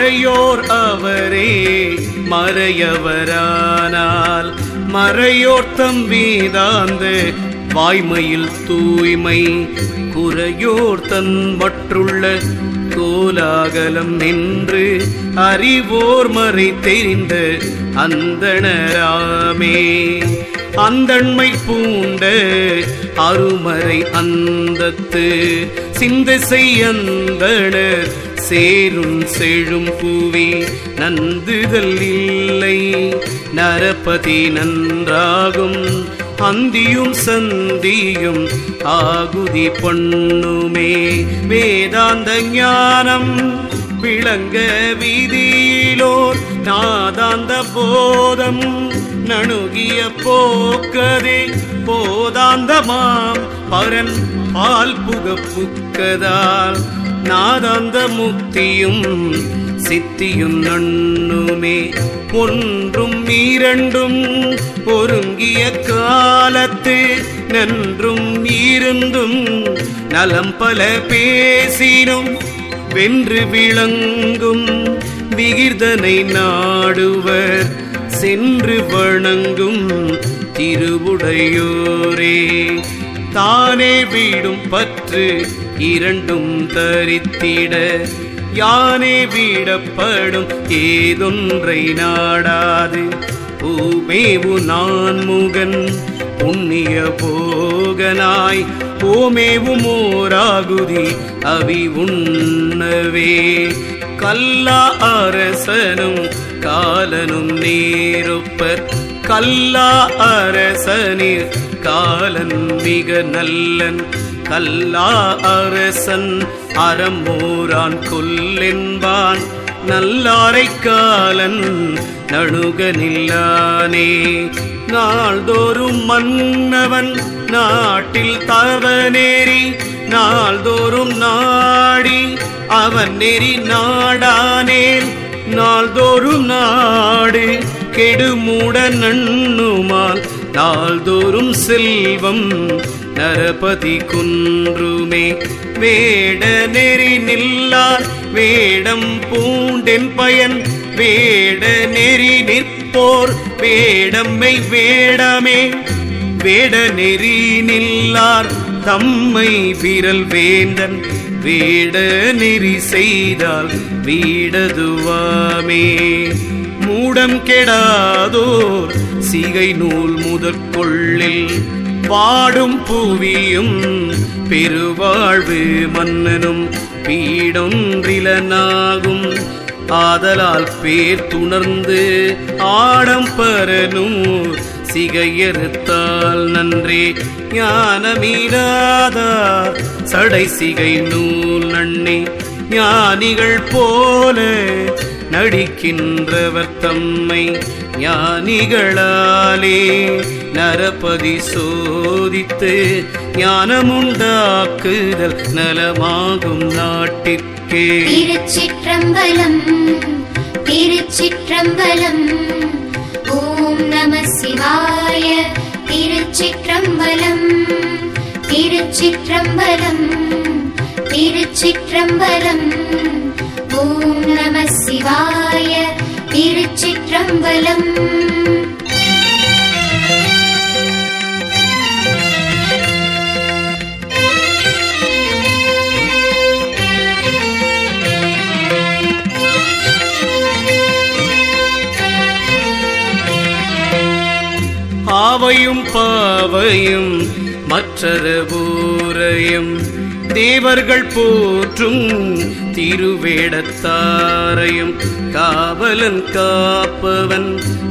மறையோர் அவரே மறையவரானால் மறையோர்த்தம் வேதாந்த வாய்மையில் தூய்மை குறையோர் தன் மற்றுள்ள கோலாகலம் நின்று அறிவோர் மறை தெரிந்த அந்தணராமே அந்தண்மை பூண்ட அருமறை அந்தத்து சிந்தை செய்யந்தனர் சேரும் செழும் பூவி நந்துதல் இல்லை நரபதி நன்றாகும் அந்தியும் சந்தியும் ஆகுதி பண்ணுமே வேதாந்த ஞானம் விளங்க வீதியிலோர் நாதாந்த போதம் நணுகிய போக்கதே போதாந்தமாம் பரன் பால் புக புக்கதால் நாதாந்த முக்தியும் சித்தியும் நண்ணுமே ஒன்றும் இரண்டும் ஒருங்கிய காலத்து நன்றும் இருந்தும் நலம் பல பேசினும் வென்று விளங்கும் விகிர்தனை நாடுவர் சென்று வணங்கும் திருவுடையோரே தானே வீடும் பற்று இரண்டும் தரித்திட யானே வீடப்படும் ஏதொன்றை நாடாது பூமேவு நான் முகன் புண்ணிய போகனாய் ஓமேவும் ஓராகுதி அவி உண்ணவே கல்லா அரசனும் காலனும் நேரொப்பர் கல்லா அரசனிர் காலன் மிக நல்லன் கல்லா அரசன் அறமோரான் கொல்லென்பான் நல்லாரை காலன் நணுக நில்லானே நாள்தோறும் மன்னவன் நாட்டில் தவநேரி நாள்தோறும் நாடி அவன் நெறி நாடானேன் நாள்தோறும் நாடு கெடுமூட நண்ணுமால் நாள்தோறும் செல்வம் நரபதி குன்றுமே வேட நெறி நில்லார் வேடம் பூண்டென் பயன் வேட நெறி நிற்போர் வேடம்மை வேடமே வேட நெறி நில்லார் தம்மை விரல் வேந்தன் வேட நெறி செய்தால் வீடதுவாமே மூடம் கெடாதோர் சிகை நூல் முதற்கொள்ளில் வாடும் பூவியும் பெருவாழ்வு மன்னனும் பீடொன்றிலனாகும் ஆதலால் பேர் துணர்ந்து ஆடம்பரனூர் சிகையறுத்தால் நன்றே ஞானமீடாதார் சடை சிகை நூல் நன்னி ஞானிகள் போல நடிக்கின்றவர் தம்மை ஞானிகளாலே நரபதி சோதித்து ஞானமுண்டாக்குதல் நலமாகும் நாட்டிற்கே திருச்சிற்றம்பலம் திருச்சிற்றம்பலம் ஓம் நம சிவாய திருச்சிற்றம்பலம் திருச்சிற்றம்பலம் திருச்சிற்றம்பலம் ஓம் நம சிவாய திருச்சிற்றம்பலம் ஆவையும் பாவையும் மற்றர ஊரையும் தேவர்கள் போற்றும் திருவேடத்தாரையும் காவலன் காப்பவன்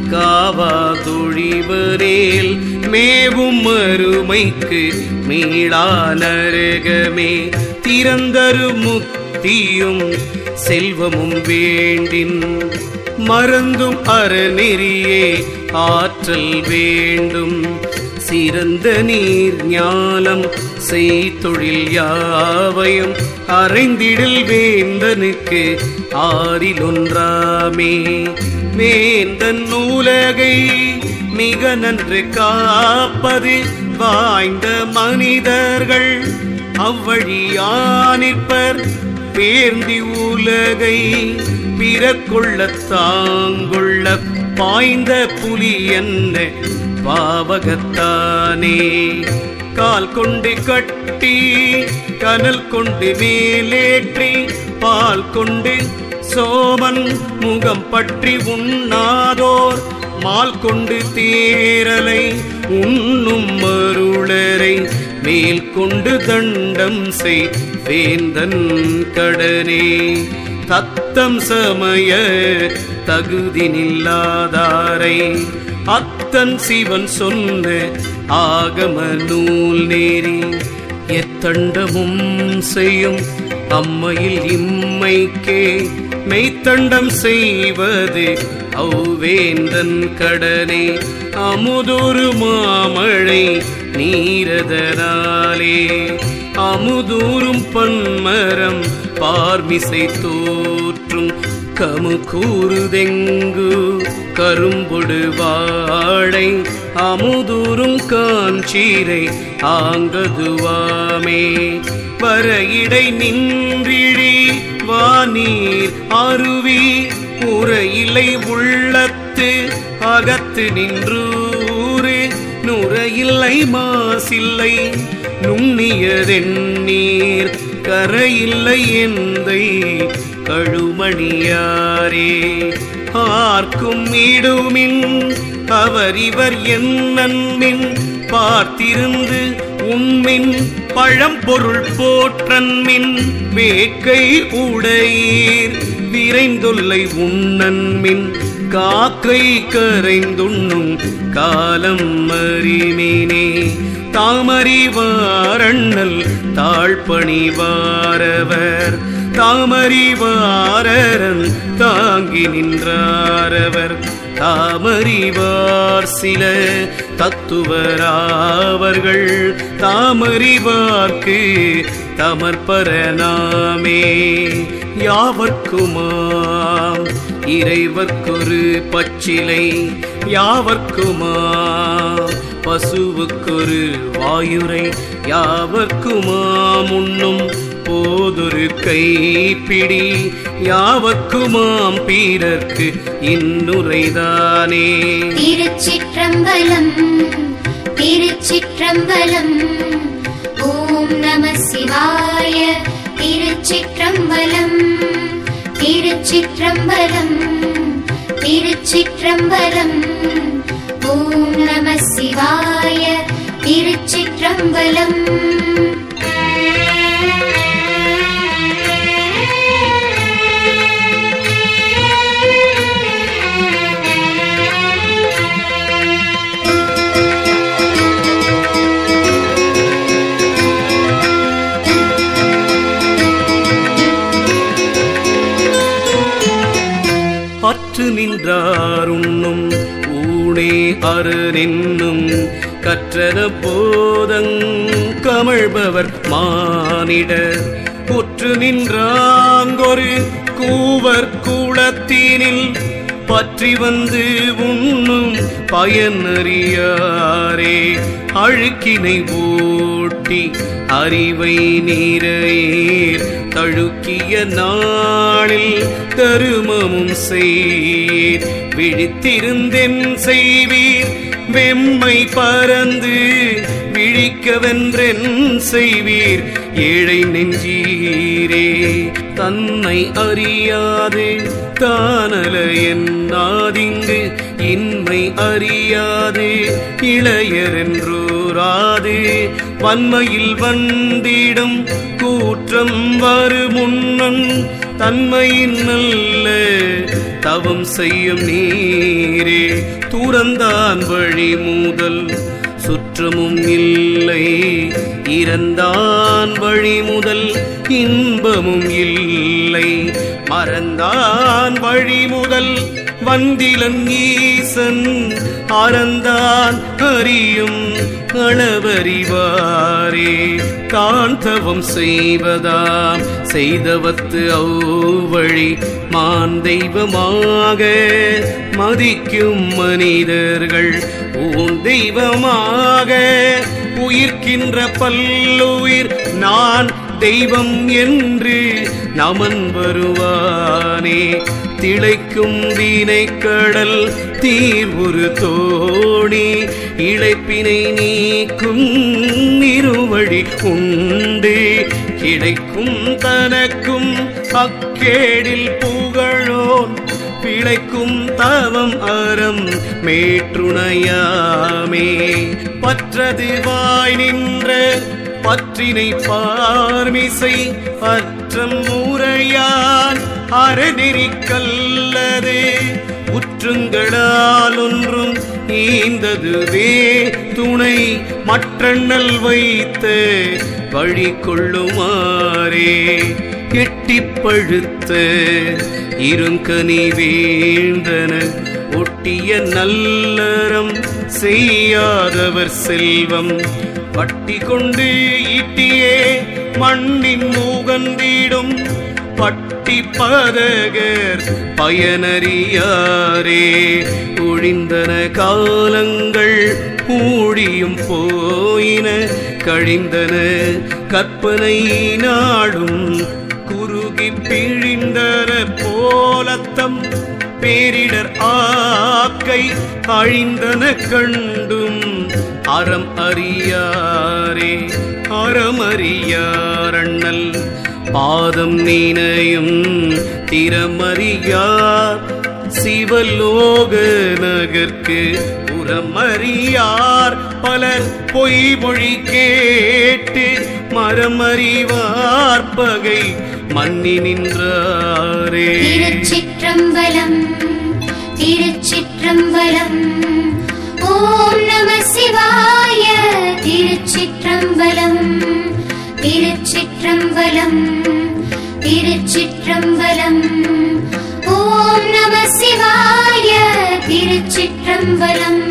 காவாதொழிவரேல் மேவும் மறுமைக்கு மீளா நரகமே திறந்தரு முக்தியும் செல்வமும் வேண்டின் மறந்தும் அறநெறியே ஆற்றல் வேண்டும் சிறந்த நீர் ஞானம் செய்தொழில் யாவையும் அறைந்திடில் வேந்தனுக்கு ஆறில் ஒன்றாமே வேந்தன் நூலகை மிக நன்று காப்பது வாய்ந்த மனிதர்கள் அவ்வழியானிற்பர் பேர்ந்தி உலகை பிறக்கொள்ள தாங்கொள்ள பாய்ந்த புலி என்ன பாவகத்தானே கால் கொண்டு கட்டி கனல் கொண்டு மேலேற்றி பால் கொண்டு சோமன் முகம் பற்றி உண்ணாதோர் மால் கொண்டு தேரலை உண்ணும் மருளரை மேல் கொண்டு தண்டம் செய் வேந்தன் கடனே தத்தம் சமய தகுதி நில்லாதாரை அத்தன் சிவன் சொன்ன ஆகம நூல் நேரி எத்தண்டமும் செய்யும் அம்மையில் இம்மைக்கே மெய்த்தண்டம் செய்வது ஔவேந்தன் கடனே அமுதொரு மாமழை நீரதனாலே அமுதூரும் பன்மரம் பார்மிசை தோற்றும் கமு கூறுதெங்கு கரும்பொடு வாழை அமுதூரும் காஞ்சீரை ஆங்கதுவாமே வரையிடை நின்றிழி வானீர் அருவி உரையிலை உள்ளத்து அகத்து நின்றூரு நுரையில்லை மாசில்லை நுண்ணியதெண்ணீர் கரையில்லை எந்தை கழுமணியாரே ஆர்க்கும் இடுமின் அவர் இவர் என்னன்மின் பார்த்திருந்து உண்மின் பழம்பொருள் போற்றன்மின் வேட்கை உடையீர் விரைந்தொல்லை உண்ணன்மின் காக்கை கரைந்துண்ணும் காலம் அறிமேனே தாமறிவாரண்ணல் தாழ்பணிவாரவர் தாமறிவாரன் தாங்கி நின்றாரவர் தாமறிவார் சில தத்துவராவர்கள் தாமறிவார்க்கு தமர்பரநாமே யாவர்க்குமாம் இறைவர்க்கொரு பச்சிலை யாவர்க்குமா பசுவுக்கொரு வாயுரை யாவர்க்குமா முன்னும் போதொரு கைப்பிடி யாவர்க்குமாம் பீரர்க்கு இன்னுரைதானே திருச்சிற்றம்பலம் திருச்சிற்றம்பலம் ஓம் நம சிவாய திருச்சிற்றம்பலம் திருச்சிற்றம்பலம் திருச்சிற்றம்பலம் ஓம் நம சிவாய திருச்சிற்றம்பலம் அற்று நின்றாருண்ணும் ஊனே அரு நின்னும் கற்றன போதங் கமழ்பவர் மானிடர் உற்று நின்றாங்கொரு கூவர் கூளத்தினில் பற்றி வந்து உண்ணும் பயனறியாரே அழுக்கினை ஓட்டி அறிவை நீரையீர் தழுக்கிய நாளில் தருமமும் செய்யீர் விழித்திருந்தென் செய்வீர் வெம்மை பறந்து விழிக்கவென்றென் செய்வீர் ஏழை நெஞ்சீரே தன்னை அறியாது தானல என்னாதிங்கு இன்மை அறியாது இளையரென்றூராது வன்மையில் வந்திடும் கூற்றம் வருமுன்னன் தன்மையின் நல்ல தவம் செய்யும் நீரே துறந்தான் வழி முதல் சுற்றமும் இல்லை இறந்தான் வழி முதல் இன்பமும் இல்லை மறந்தான் வழி முதல் வந்திலன் ஈசன் அறந்தான் அறியும் அளவறிவாரே காந்தவம் செய்வதாம் செய்தவத்து அவ்வழி மான் தெய்வமாக மதிக்கும் மனிதர்கள் ஊன் தெய்வமாக உயிர்க்கின்ற பல்லுயிர் நான் தெய்வம் என்று நமன் வருவானே திளைக்கும் கடல் தீர் ஒரு தோணி இழைப்பினை நீக்கும் இருவழி உண்டு கிடைக்கும் தனக்கும் அக்கேடில் புகழோன் பிழைக்கும் தவம் அறம் மேற்றுணையாமே பற்றது வாய் நின்ற பற்றினை பார்மிசை அற்றம் முறையான் அறநெறி கல்லது உற்றுங்களால் ஒன்றும் ஈந்ததுவே துணை மற்றண்ணல் வைத்து வழி கொள்ளுமாறே எட்டிப் பழுத்த இருங்கனி வீழ்ந்தன ஒட்டிய நல்லறம் செய்யாதவர் செல்வம் பட்டி கொண்டு ஈட்டியே மண்ணின் மூகந்திடும் பட்டி பதகர் பயனறியாரே ஒழிந்தன காலங்கள் ஊழியும் போயின கழிந்தன கற்பனை நாடும் குறுகி பிழிந்தன போலத்தம் பேரிடர் ஆக்கை அழிந்தன கண்டும் அறம் அறியாரே அறம் அறியாரண்ணல் பாதம் நீனையும் திறமறியார் சிவலோக நகர்க்கு உரமறியார் பலர் பொய்மொழி கேட்டு மரமறிவார் பகை மன்னி நின்றாரே திருச்சிற்றம்பலம் திருச்சிற்றம்பலம் ஓம் நம சிவாய திருச்சிற்றம்பலம் திருச்சிற்றம்பலம் திருச்சிற்றம்பலம் ஓம் நம சிவாய திருச்சிற்றம்பலம்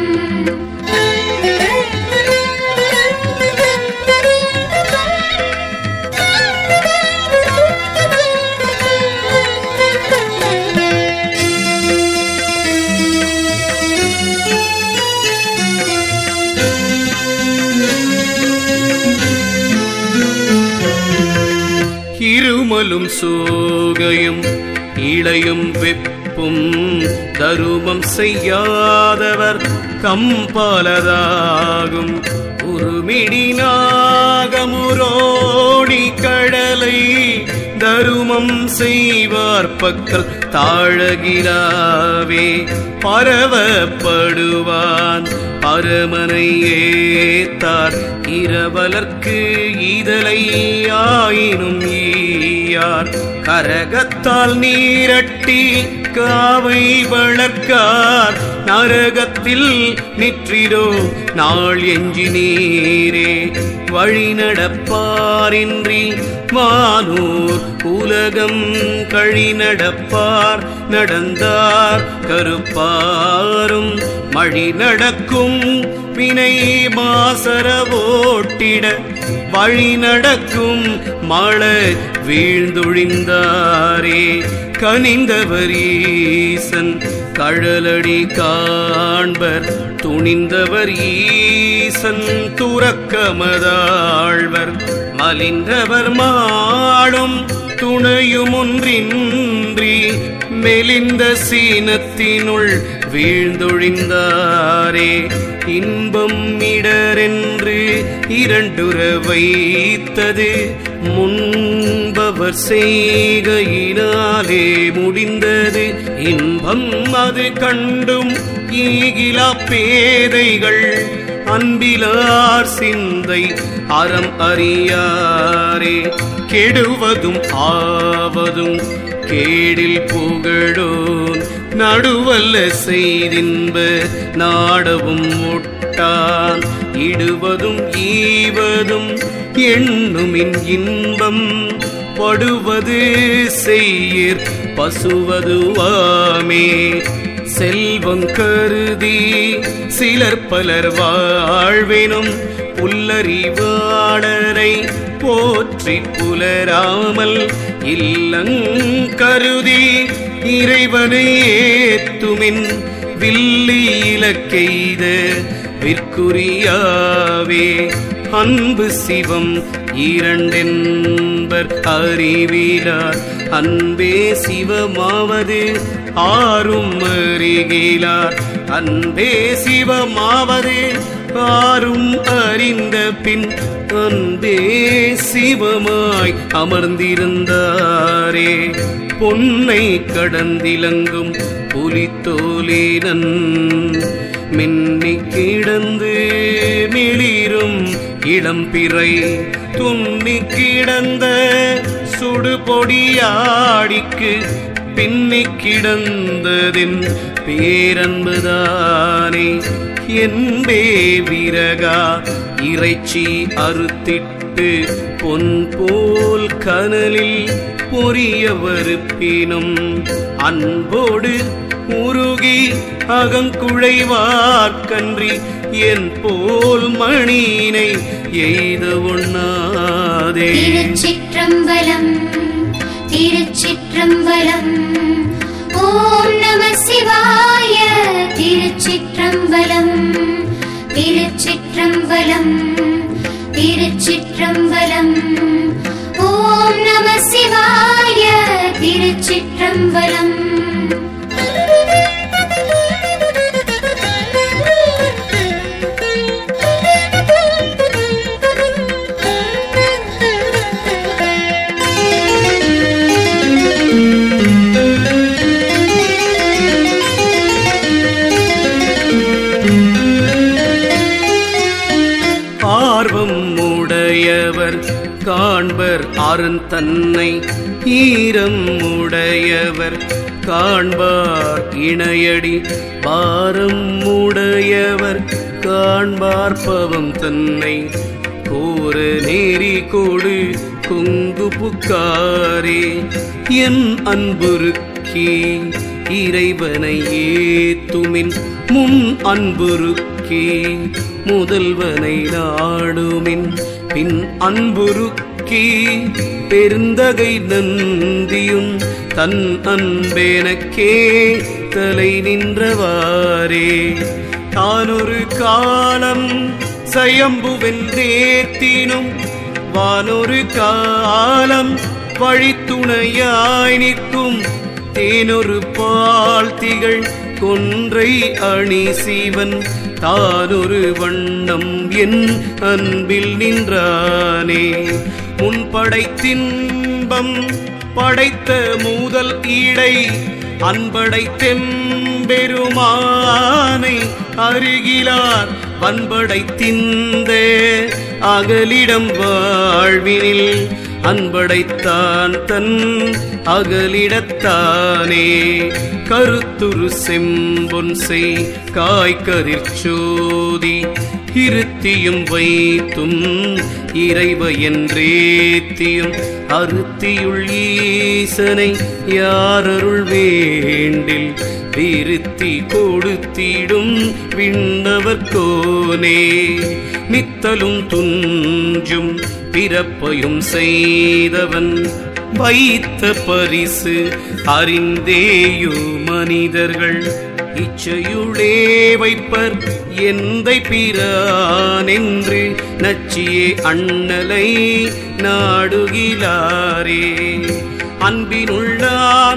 இருமலும் சோகையும் இளையும் வெப்பும் தருமம் செய்யாதவர் கம்பலதாகும் உருமிடி நாகமுரோடி கடலை தருமம் செய்வார் பக்கல் தாழகிலாவே பரவப்படுவான் பரமனை ஏத்தார் இரவலர்க்கு இதழை ஆயினும் ஈயார் கரகத்தால் நீரட்டி காவை வளர்க்கார் நரகத்தில் நிற்றிரோ நாள் எஞ்சி நீரே வழி நடப்பாரின்றி வானூர் உலகம் கழி நடப்பார் நடந்தார் கருப்பாரும் மழி நடக்கும் வினை மாசர ஓட்டிட வழி நடக்கும் மழை வீழ்ந்தொழிந்தாரே கனிந்தவர் ஈசன் கழலடி காண்பர் துணிந்தவர் ஈசன் துறக்கமதாழ்வர் மலிந்தவர் மாடும் துணையுமொன்றின்றி மெலிந்த சீனத்தினுள் வீழ்ந்தொழிந்தாரே இன்பம் இடரென்று இரண்டுற வைத்தது முன்பவர் செய்கையினாலே முடிந்தது இன்பம் அது கண்டும் ஈகிலா பேதைகள் அன்பிலார் சிந்தை அறம் அறியாரே கெடுவதும் ஆவதும் கேடில் புகழோன் நடுவல்ல செய்தின்ப நாடவும் முட்டான் இடுவதும் ஈவதும் எண்ணுமின் இன்பம் படுவது செய்யிற் பசுவதுவாமே செல்வம் கருதி சிலர் பலர் வாழ்வினும் புல்லறிவாளரை போற்றி புலராமல் இல்லங்கருதி இறைவனை ஏத்துமின் வில்லி இலக்கெய்த விற்குரியாவே அன்பு சிவம் இரண்டென்பர் அறிவிலார் அன்பே சிவமாவது ஆறும் அறிகிலார் அன்பே சிவமாவது ஆறும் அறிந்த பின் அன்பே சிவமாய் அமர்ந்திருந்தாரே பொன்னை கடந்திலங்கும் புலித்தோலேனன் மின்னி கிடந்து மிளிரும் இளம்பிறை துன்னி கிடந்த சுடுபொடியாடிக்கு பின்னி கிடந்ததின் பேரன்புதானே என்பே விரகா இறைச்சி அறுத்திட்டு பொன் போல் கனலில் பொரிய வறுப்பினும் அன்போடு உருகி அகங்குழைவார்கன்றி என் போல் மணியினை எய்த உண்ணாதே திருச்சிற்றம்பலம் திருச்சிற்றம்பலம் ஓம் நம சிவாய திருச்சிற்றம்பலம் திருச்சிற்றம்பலம் திருச்சிற்றம்பலம் ஓம் நம சிவாய திருச்சிற்றம்பலம் ஆர்வம் உடையவர் காண்பர் அருண் தன்னை ஈரம் உடையவர் காண்பார் இணையடி பாரம் உடையவர் காண்பார் பவம் தன்னை கோர நேரி கோடு குங்கு புக்காரே என் அன்புருக்கி இறைவனை ஏத்துமின் முன் அன்புருக்கி முதல்வனை நாடுமின் பின் அன்புருக்கி பெருந்தகை நந்தியும் தன் அன்பெனக்கே தலை நின்றவாறே தானொரு காலம் சயம்புவென்றேத்தினும் வானொரு காலம் வழித்துணையாய் நிற்கும் தேனொரு பால் திகழ் கொன்றை அணி சீவன் தானொரு வண்ணம் என் அன்பில் நின்றானே முன்படைத்தின்பம் படைத்த மூதல் ஈடை அன்படைத்தெம்பெருமானை அருகிலார் வன்படைத்திந்த அகலிடம் வாழ்வினில் அன்படைத்தான் தன் அகலிடத்தானே கருத்துரு செம்பொன் செய் காய்கதிர் சோதி இருத்தியும் வைத்தும் இறைவ என்றேத்தியும் அறுத்தியுள் ஈசனை யாரருள் வேண்டில் விருத்தி கொடுத்திடும் விண்ணவர்கோனே நித்தலும் துஞ்சும் பிறப்பையும் செய்தவன் வைத்த பரிசு அறிந்தேயோ மனிதர்கள் இச்சையுளே வைப்பர் எந்தை பிரான் என்று நச்சியே அண்ணலை நாடுகிலாரே அன்பினுள்ளான்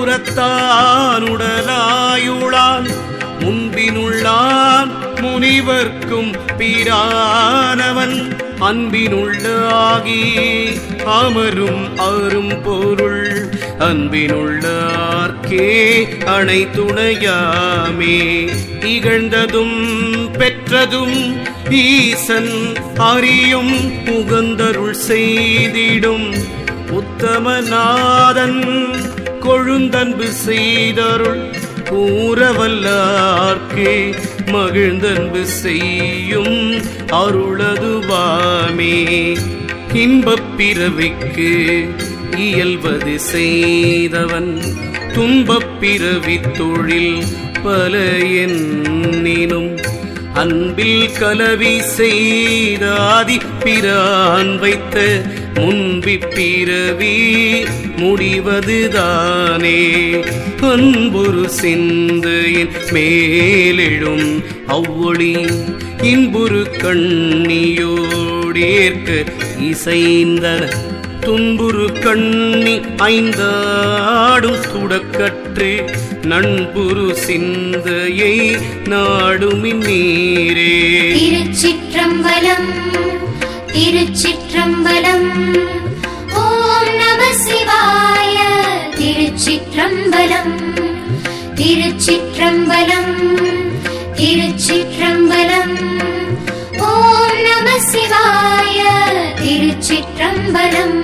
புறத்தானுடலாயுளான் முன்பினுள்ளான் முனிவர்க்கும் பிரானவன் அன்பினுள்ளாகி அமரும் அரும் பொருள் அன்பினுள்ளார்க்கே அணைத்துணையாமே இகழ்ந்ததும் பெற்றதும் ஈசன் அறியும் உகந்தருள் செய்திடும் உத்தமநாதன் கொழுந்தன்பு செய்தருள் கூறவல்லார்க்கே மகிழ்ந்தன்பு செய்யும் அருளதுவாமே இன்பப் பிறவிக்கு இயல்வது செய்தவன் துன்பப் பிறவி தொழில் பல எண்ணினும் அன்பில் கலவி செய்தாதி பிரான் வைத்த முன்பிப்பிறவி முடிவதுதானே அன்புரு சிந்தையின் மேலெழும் அவ்வொளி இன்புரு கண்ணியோடேற்க இசைந்தன துன்புரு கண்ணி ஐந்தாடும் துடக்கற்று நண்புரு சிந்தையை நாடுமின் நீரே திருச்சிற்றம்பலம் திருச்சிற்றம்பலம் ஓம் நம சிவாய திருச்சிற்றம்பலம் திருச்சிற்றம்பலம் திருச்சிற்றம்பலம் ஓம் நம சிவாய திருச்சிற்றம்பலம்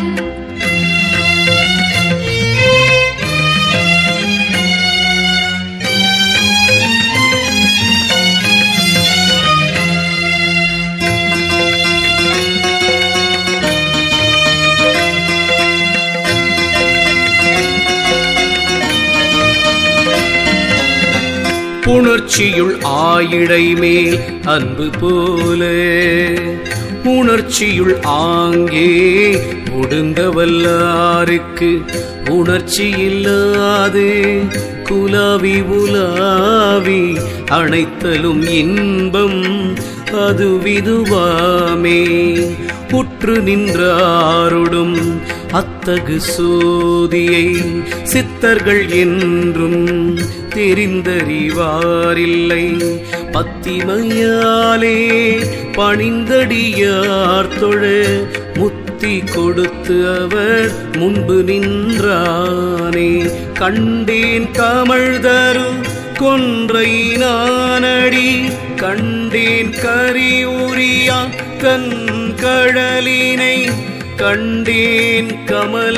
புணர்ச்சியுள் ஆயிடை மேல் அன்பு போல உணர்ச்சியுள் ஆங்கே ஒடுங்கவல்லாருக்கு உணர்ச்சி இல்லாது குலாவி உலாவி அணைத்தலும் இன்பம் அதுவிதுவாமே உற்று நின்றாருடும் அத்தகு சோதியை சித்தர்கள் என்றும் தெரிந்தறிவாரில்லை பத்திமையாலே பணிந்தடியார் தொழ முத்தி கொடுத்து அவர் முன்பு நின்றானே கண்டேன் கமழ் தரும் கொன்றை நானடி கண்டேன் கரியுரியா கண் கடலினை கண்டேன் கமல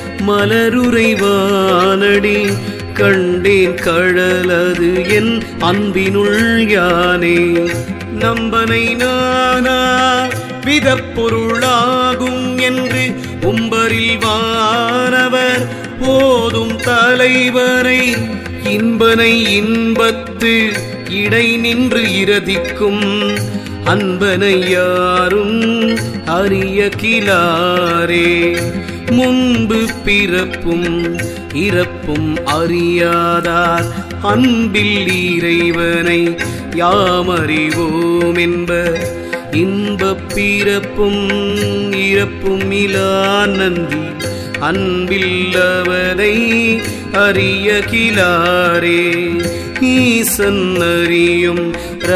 மலருறைவானடி கண்டேன் கழலது என் அன்பினுள் யானே நம்பனை நானா விதப்பொருளாகும் என்று உம்பரில் வானவர் போதும் தலைவரை இன்பனை இன்பத்து இடை நின்று இரதிக்கும் அன்பனை யாரும் அறிய கிலாரே முன்பு பிறப்பும் இறப்பும் அறியாதார் அன்பில் இறைவனை யாமறிவோம் என்ப இன்பப் பிறப்பும் இறப்பும் இலா நந்தி அன்பில்லவனை அறிய கிலாரே ஈசன் அறியும்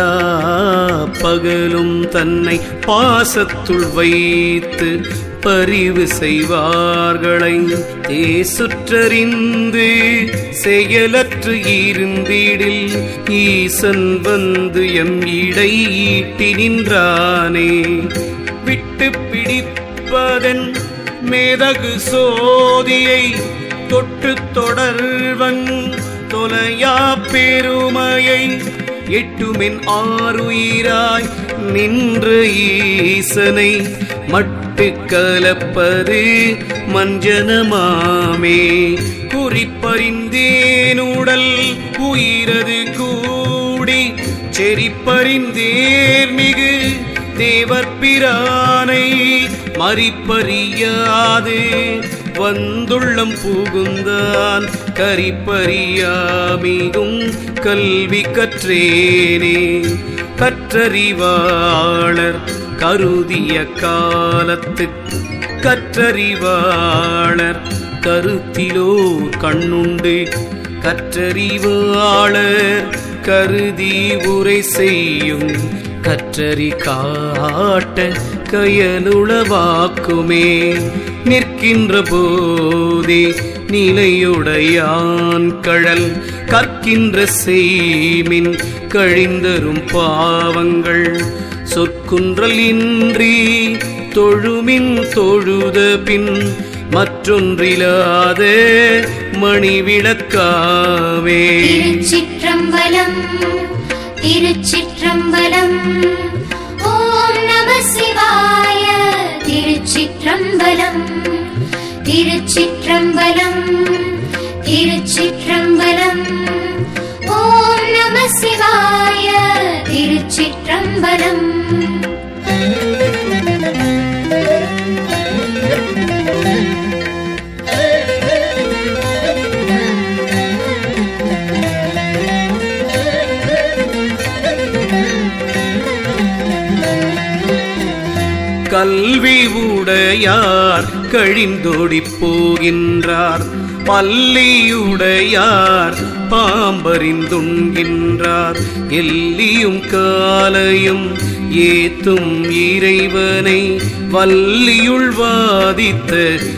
பகலும் தன்னை பாசத்துள் வைத்து பரிவு செய்வார்களை தேசுற்றறிந்து செயலற்று இருந்திடில் ஈசன் வந்து எம் இடை ஈட்டி நின்றானே விட்டு பிடிப்பதன் மேதகு சோதியை தொட்டு தொடர்வன் தொலையா பெருமையை எட்டுமென் ஆறுயிராய் நின்ற ஈசனை மட்டு கலப்பது மஞ்சனமாமே குறிப்பறிந்தேனுடல் உயிரது கூடி செறிப்பறிந்தேர் மிகு தேவற்பிரானை மறிப்பறியாது வந்துள்ளம் புகுந்தான் கரிப்பறியாமிகும் கல்வி கற்றேனே கற்றறிவாளர் கருதிய காலத்து கற்றறிவாளர் கருத்திலோ கண்ணுண்டு கற்றறிவாளர் கருதி உரை செய்யும் கற்றறி காட்ட கயலுளவாக்குமே நிற்கின்ற போதே நிலையுடையான் கழல் கற்கின்ற செய்மின் கழிந்தரும் பாவங்கள் சொற்குன்றல் இன்றி தொழுமின் தொழுத பின் மற்றொன்றிலாத மணிவிளக்காவே திருச்சிற்றம்பலம் திருச்சிற்றம்பலம் ஓம் நம சிவாய திருச்சிற்றம்பலம் திருச்சிற்றம்பலம் திருச்சிற்றம்பலம் ஓம் நம சிவாய திருச்சிற்றம்பலம் கல்வி உடையார் கழிந்தோடிப் போகின்றார் பல்லியுடையார் பாம்பறிந்துண்கின்றார் எல்லியும் காலையும் ஏத்தும் இறைவனை வல்லியுள் வாதித்த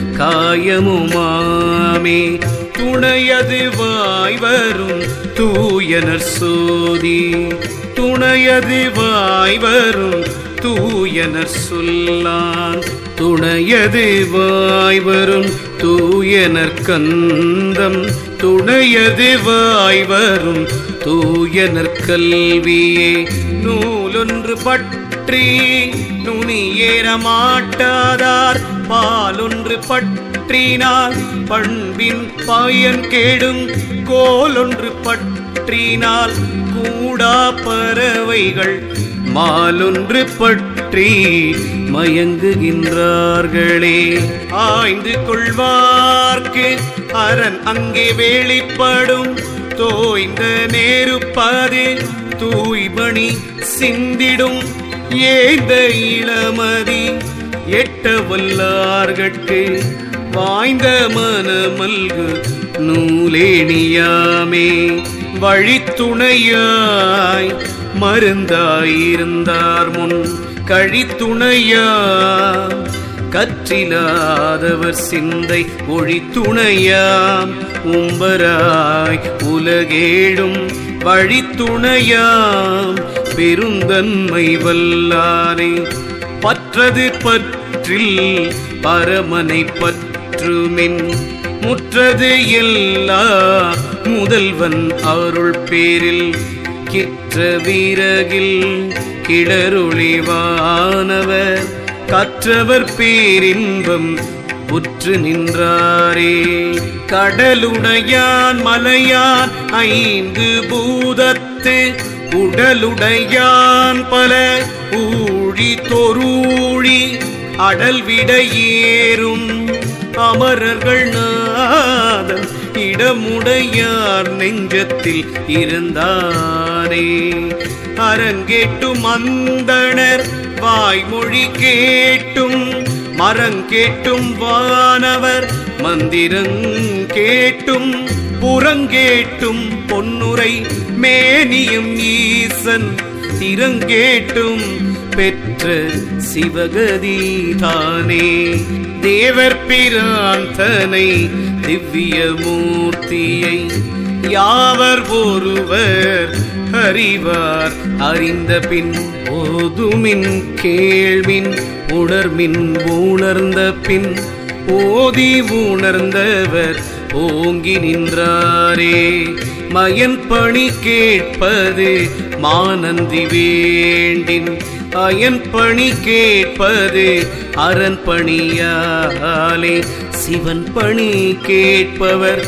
காயமுமாமே துணையது வாய்வரும் தூயனர் சோதி துணையது வாய்வரும் தூயனர் சொல்லான் துணையது வாய்வரும் தூயனர் கந்தம் துணையது வாய்வரும் தூயனர் கல்வியே நூலொன்று பற்றி நுனியேற மாட்டாதார் பாலொன்று பற்றினால் பண்பின் பயன் கேடும் கோலொன்று பற்றினால் கூடா பறவைகள் மாலொன்று பற்றி மயங்குகின்றார்களே ஆய்ந்து கொள்வார்க்கு அரண் அங்கே வெளிப்படும் தோய்ந்த நேருப்பது தூய்மணி சிந்திடும் ஏந்த இளமதி எட்ட வல்லார்கட்கு வாய்ந்த மனமல்கு நூலேணியாமே வழித்துணையாய் மருந்தாயிருந்தார் முன் கழித்துணையா கற்றிலாதவர் சிந்தை ஒழித்துணையாம் உம்பராய் உலகேடும் வழித்துணையாம் பெருந்தன்மை வல்லானை பற்றது பற்றில் பரமனை பற்றுமின் முற்றது எல்லா முதல்வன் அருள் பேரில் கிற்ற வீரகில் கிளரொளிவானவர் கற்றவர் பேரின்பம் உற்று நின்றாரே கடலுடையான் மலையான் ஐந்து பூதத்து உடலுடையான் பல ஊழி தொரூழி அடல்விட ஏறும் அமரர்கள் நாதம் இடமுடையார் நெஞ்சத்தில் இருந்தானே அரங்கேட்டும் அந்தணர் வாய்மொழி கேட்டும் மரங்கேட்டும் வானவர் மந்திரங் கேட்டும் புறங்கேட்டும் பொன்னுரை மேனியும் ஈசன் திறங்கேட்டும் பெற்ற சிவகதி தானே தேவர் பிராந்தனை திவ்ய மூர்த்தியை யாவர் ஒருவர் அறிவார் அறிந்த பின் ஓதுமின் கேள்வின் உணர்மின் உணர்ந்த பின் ஓதி உணர்ந்தவர் ஓங்கி நின்றாரே மயன் பணி கேட்பது மானந்தி வேண்டின் அயன் பணி கேட்பது அரண் பணியாலே சிவன் பணி கேட்பவர்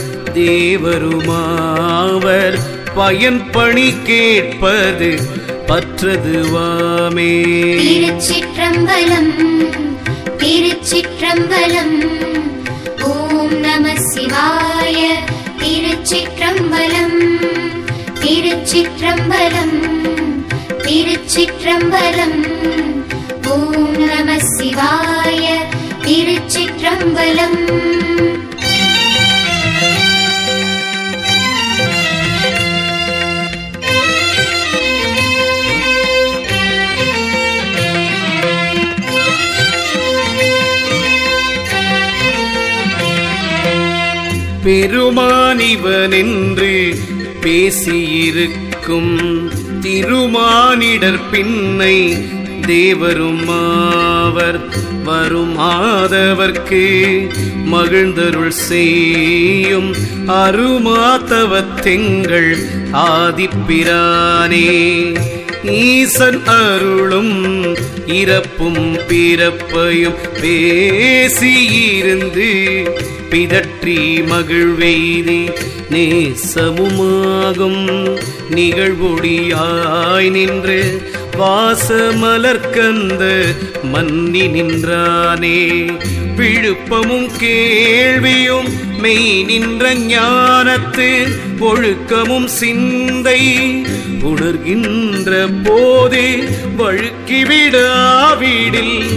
தேவருமாவர் பயன் பணி கேட்பது பற்றதுவாமே திருச்சிற்றம்பலம் திருச்சிற்றம்பலம் ஓம் நம சிவாய திருச்சிற்றம்பலம் திருச்சிற்றம்பலம் திருச்சிற்றம்பலம் ஓம் நம சிவாய திருச்சிற்றம்பலம் பெருமானிவனென்று பேசியிருக்கும் திருமானிடர் பின்னை தேவருமாவர் வருமாதவர்க்கு மகிழ்ந்தருள் செய்யும் அருமாத்தவத்தெங்கள் ஆதிப்பிரானே ஈசன் அருளும் இறப்பும் பிறப்பையும் பேசியிருந்து பிதற்றி மகிழ்வெய்தி நேசமுமாகும் நிகழ்வொடியாய் நின்று வாசமலர்கந்த மன்னி நின்றானே விழுப்பமும் கேள்வியும் மெய் நின்ற ஞானத்து ஒழுக்கமும் சிந்தை உணர்கின்ற போதே வழுக்கிவிடாவிடில்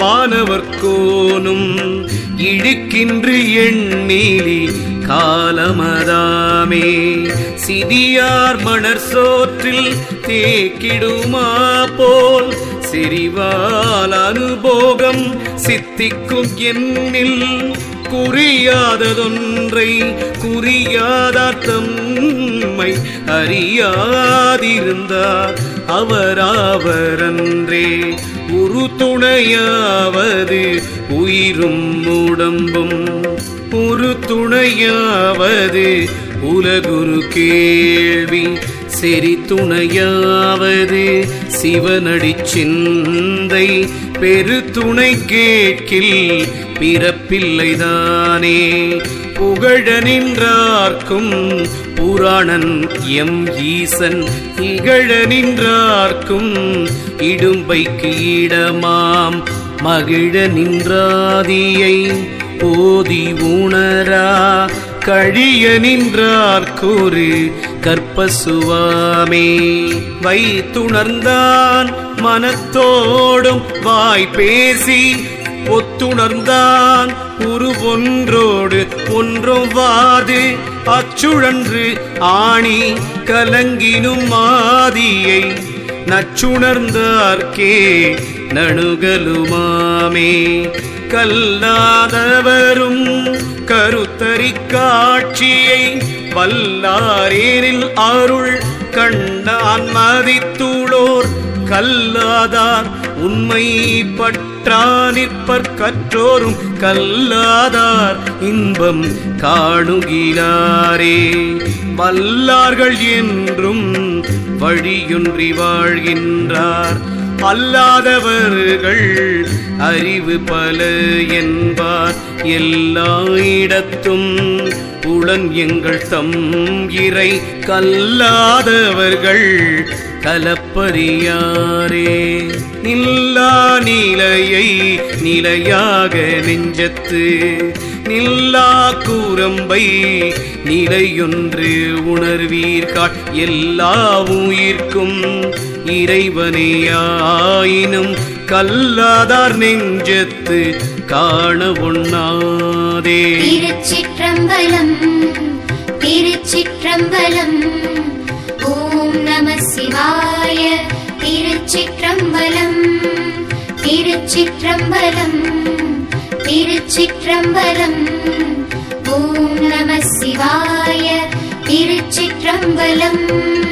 வானவர்கோனும் இழுக்கின்று எண்ணீலி காலமதாமே சிறியார் மணர் சோற்றில் தேக்கிடுமா போல் செறிவால் அனுபோகம் சித்திக்கும் என்னில் குறியாததொன்றை குறியாதார் தம்மை அறியாதிருந்தார் அவராவரன்றே உரு துணையாவது உயிரும் உடம்பும் ஒரு துணையாவது உலகுரு கேள்வி செறி துணையாவது சிவனடி சிந்தை பெரு துணை கேட்கில் பிறப்பில்லைதானே புகழ நின்றார்க்கும் புராணன் எம் ஈசன் இகழ நின்றார்க்கும் இடும்பைக்கு இடமாம் மகிழ நின்றாதியை போதி உணரா கழிய நின்றார் கூறு கற்பசுவாமே வைத்துணர்ந்தான் மனத்தோடும் வாய் பேசி ஒத்துணர்ந்தான் உருவொன்றோடு ஒன்றும் வாது அச்சுழன்று ஆணி கலங்கினும் மாதியை நச்சுணர்ந்தார்க்கே நணுகலுமாமே கல்லாதவரும் கருத்தறி காட்சியை வல்லாரேனில் அருள் கண்டான் மதித்துளோர் கல்லாதார் உண்மை பற்றா நிற்பற் கற்றோரும் கல்லாதார் இன்பம் காணுகிறாரே வல்லார்கள் என்றும் வழியொன்றி வாழ்கின்றார் அல்லாதவர்கள் அறிவு பல என்பார் எல்லா இடத்தும் உடன் எங்கள் தம் இறை கல்லாதவர்கள் கலப்பறியாரே நில்லா நிலையை நிலையாக நெஞ்சத்து நில்லா கூரம்பை நிலையொன்று உணர்வீர்காட் எல்லா உயிர்க்கும் இறைவனேயாயினும் கல்லாதார் நெஞ்சத்து காண ஒண்ணாதே திருச்சிற்றம்பலம் திருச்சிற்றம்பலம் ஓம் நம சிவாய திருச்சிற்றம்பலம் திருச்சிற்றம்பலம் திருச்சிற்றம்பலம் ஓம் நம சிவாய திருச்சிற்றம்பலம்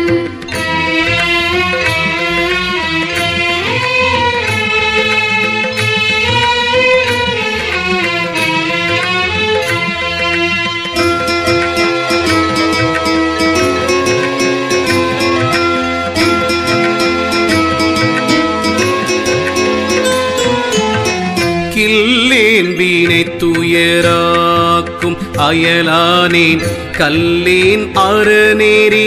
கில்லேன் வீணை துயராக்கும் அயலானேன் கல்லேன் அறநேரி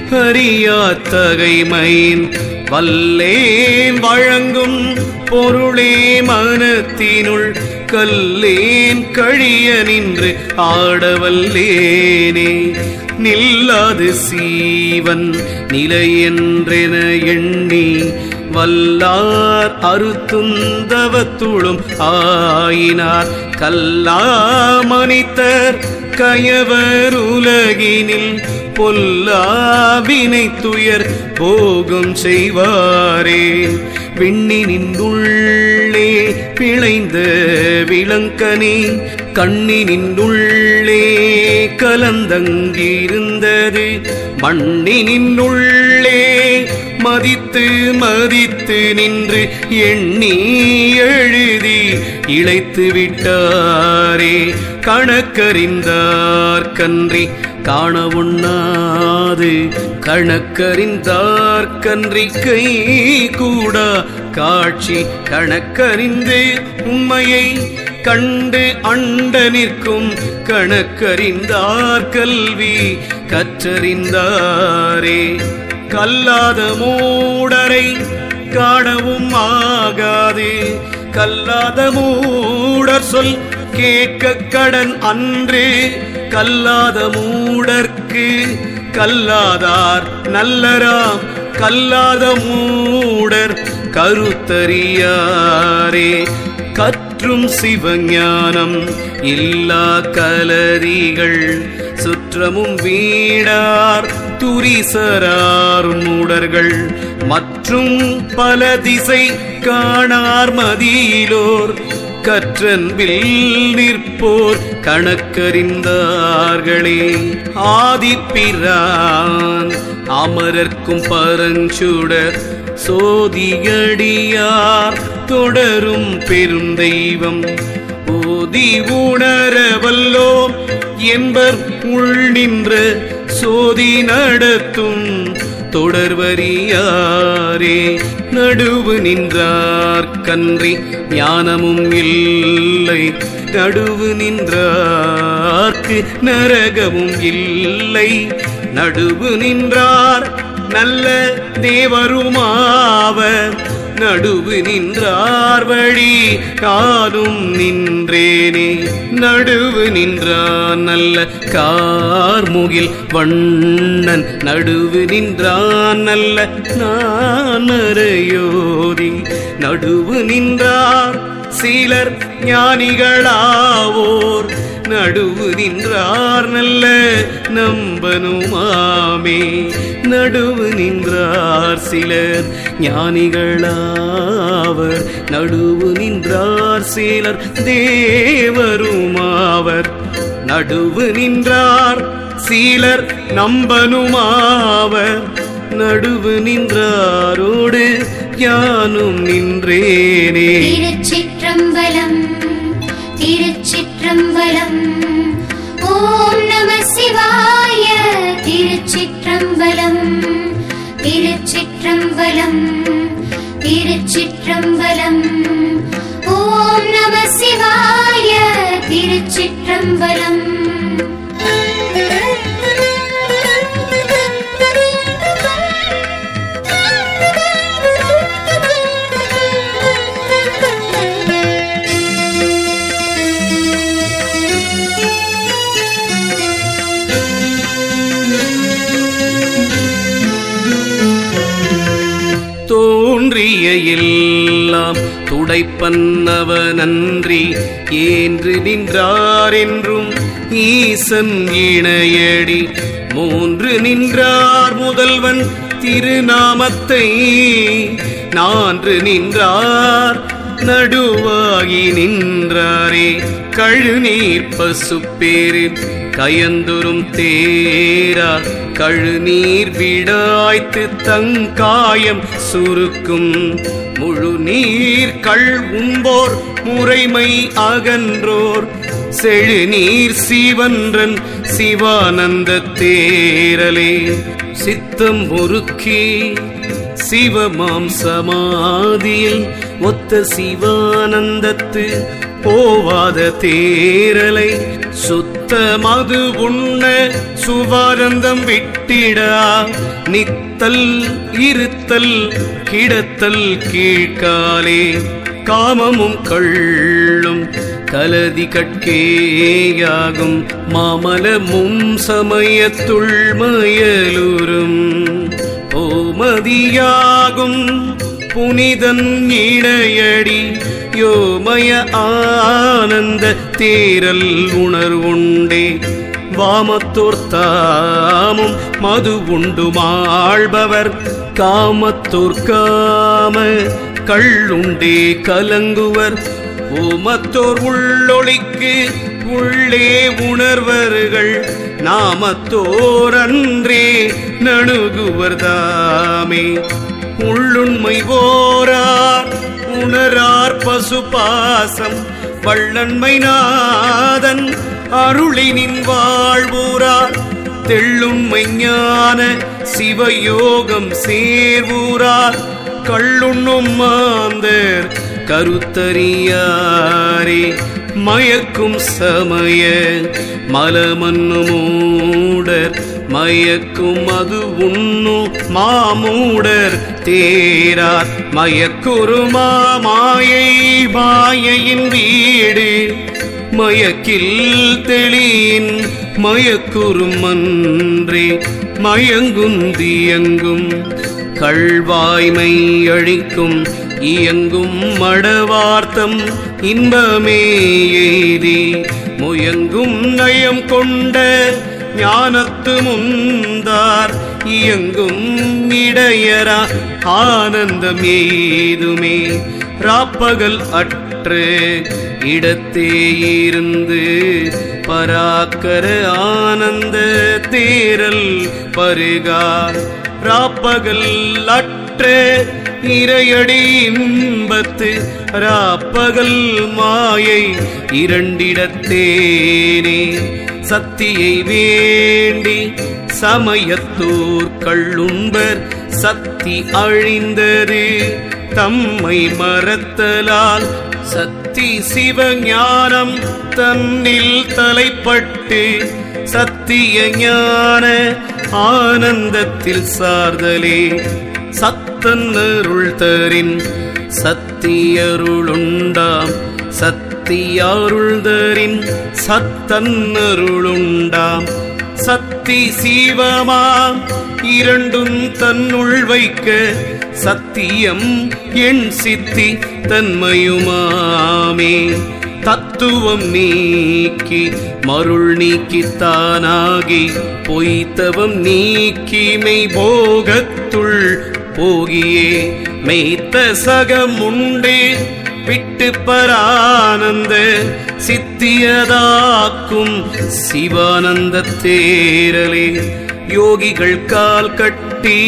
அறியாத்தகைமையின் வல்லேன் வழங்கும் பொருளே மனத்தினுள் கல்லேன் கழிய நின்று ஆடவல்லேனே நில்லாது சீவன் நிலையென்றென எண்ணி வல்லார் அறுத்துந்தவத்துளும் ஆயினார் கல்லாமணித்தர் கயவர் உலகினில் பொல்லாவினை துயர் போகும் செய்வாரே விண்ணினின்றுள்ளே பிழைந்த விளங்கனே கண்ணினின்றுள்ளே கலந்தங்கிருந்தது மண்ணினின்றுள்ளே மதித்து மதித்து நின்று எண்ணி எழுதி இழைத்து விட்டாரே கணக்கறிந்தார் கன்றி காண உண்ணாது கணக்கறிந்தார் கன்றி கை கூடா காட்சி கணக்கறிந்து உண்மையை கண்டு அண்ட நிற்கும் கணக்கறிந்தார் கல்வி கற்றறிந்தாரே கல்லாத மூடரை காணவும் ஆகாது கல்லாத மூடர் சொல் கேட்க கடன் அன்று கல்லாத மூடர்க்கு கல்லாதார் நல்லராம் கல்லாத மூடர் கருத்தறியாரே மற்றும் சிவஞானம் இல்லா கலரிகள் சுற்றமும் வீடார் துரிசரார் மூடர்கள் மற்றும் பல திசை காணார் மதியிலோர் கற்றன்பில் நிற்போர் கணக்கறிந்தார்களே ஆதிப்பிரான் அமரர்க்கும் பரஞ்சுடர் சோதியடியார் தொடரும் பெருந்தெய்வம் ஓதி உணரவல்லோம் என்பர் உள் நின்ற சோதி நடத்தும் தொடர்வரியாரே நடுவு நின்றார் கன்றி ஞானமும் இல்லை நடுவு நின்றார்க்கு நரகமும் இல்லை நடுவு நின்றார் நல்ல தேவருமாவர் நடுவு நின்றார் வழி காலும் நின்றேனே நடுவு நின்றான் நல்ல கார்முகில் வண்ணன் நடுவு நின்றான் நல்ல நானரையோதி நடுவு நின்றார் சிலர் ஞானிகளாவோர் நடுவு நின்றார் நல்ல நம்பனுமாமே நடுவு நின்றார் சிலர் ஞானிகளாவர் நடுவு நின்றார் சிலர் தேவருமாவர் நடுவு நின்றார் சீலர் நம்பனுமாவர் நடுவு நின்றாரோடு யானும் நின்றேனே திருச்சிற்றம்பலம் திருச்சிற்றம்பலம் ஓம் நம சிவாய திருச்சிற்றம்பலம் திருச்சிற்றம்பலம் திருச்சிற்றம்பலம் ஓம் நம சிவாய திருச்சிற்றம்பலம் தோன்றிய எல்லாம் துடைப்பன்னவ நன்றி ஏன்று நின்றார் என்றும் ஈசன் இணையடி மூன்று நின்றார் முதல்வன் திருநாமத்தை நான்று நின்றார் நடுவாகி நின்றாரே கழுநீர் பசுப்பேரில் கயந்துரும் தேரா கழுநீர் விடாய்த்து தங்காயம் சுருக்கும் முழு நீர் கள் உம்போர் முறைமை அகன்றோர் செழுநீர் சிவன்றன் சிவானந்த தேரலே சித்தம் முறுக்கி சிவமாம் சமாதியில் ஒத்த சிவானந்தத்து போவாத தேரலை சுத்த மது உண்ண சுவானந்தம் விட்டிடா நித்தல் இருத்தல் கிடத்தல் கீழ்காலே காமமும் கள்ளும் கலதி கட்கேயாகும் மாமலமும் சமயத்துள் மயலுறும் ஓமதியாகும் புனிதன் இணையடி யோமய ஆனந்த தேரல் உணர்வுண்டே வாமத்தோர்த்தாமும் மது உண்டு மாழ்பவர் காமத்தோர் காம கள்ளுண்டே கலங்குவர் ஓமத்தோர் உள்ளொளிக்கு உள்ளே உணர்வர்கள் நாமத்தோர் அன்றே நணுகுவர் தாமே உள்ளுண்மை போரார் உணரார் பசுபாசம் வள்ளன்மை நாதன் அருளினின் வாழ்வூரார் தெள்ளுண்மை ஞான சிவயோகம் சேர்வூரார் கள்ளுண்ணும் மாந்தர் கருத்தறியாரே மயக்கும் சமய மலமன்னு மூடர் மயக்கும் அது உண்ணும் மாமூடர் தேரார் மயக்குரு மாயை மாயையின் வீடு மயக்கில் தெளியின் மயக்குறும் அன்றே மயங்குந்தியங்கும் கள்வாய்மை அழிக்கும் இயங்கும் மடவார்த்தம் இன்பமே எய்தி முயங்கும் நயம் கொண்ட ஞானத்து முந்தார் இயங்கும் இடையரா ஆனந்தம் ஏதுமே ராப்பகல் அற்று இடத்தே இருந்து பராக்கர ஆனந்த தேரல் பருகா ராப்பகல் அற்ற இரையடி இன்பத்து ராப்பகல் மாயை இரண்டிடத்தேனே சத்தியை வேண்டி சமயத்தூர் கள்ளும்பர் சக்தி அழிந்தது தம்மை மறத்தலால் சக்தி சிவஞானம் தன்னில் தலைப்பட்டு சத்திய ஞான ஆனந்தத்தில் சார்தலே சத்தன்னருள் தரின் சத்தியருளுண்டாம் சத்தியாருள்தரின் சத்தன்னருளுண்டாம் சத்தி சீவமாம் இரண்டும் தன்னுள் வைக்க சத்தியம் என் சித்தி தன்மையுமாமே தத்துவம் நீக்கி மருள் நீக்கித்தானாகி பொய்த்தவம் நீக்கி மெய் போகத்துள் போகியே மெய்த்த சகமுண்டே விட்டு பரானந்த சித்தியதாக்கும் சிவானந்த தேரலே யோகிகள் கால் கட்டி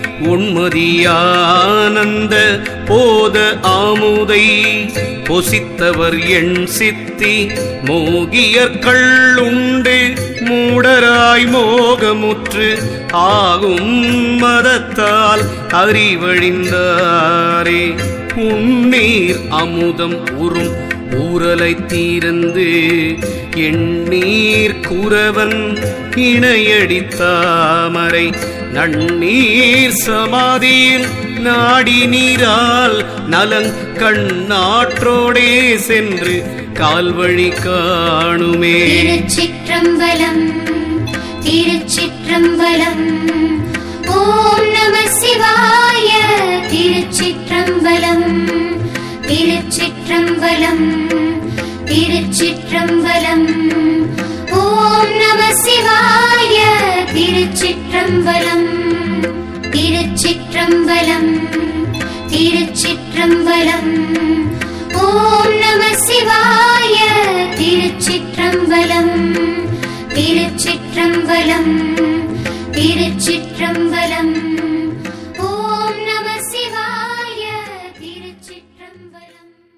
உண்மதியானந்த போத ஆமுதை பொசித்தவர் எண் சித்தி மோகியர்கள் உண்டு மூடராய் மோகமுற்று ஆகும் மதத்தால் அறிவழிந்தாரே உன்னீர் அமுதம் உறும் ஊரலை தீரந்து எண்ணீர் குறவன் இணையடித்தாமரை நன்னீர் சமாதியில் நாடி நீரால் நலங் கண்ணாற்றோடே சென்று கால்வழி காணுமே திருச்சிற்றம்பலம் திருச்சிற்றம்பலம் ஓம் நம சிவாய திருச்சிற்றம்பலம் திருச்சிற்றம்பலம் திருச்சிற்றம்பலம் ஓம் நம சிவாய திருச்சிற்றம்பலம் திருச்சிற்றம்பலம் திருச்சிற்றம்பலம் ஓம் நம சிவாய திருச்சிற்றம்பலம் திருச்சிற்றம்பலம் திருச்சிற்றம்பலம் ஓம் நம சிவாய திருச்சிற்றம்பலம்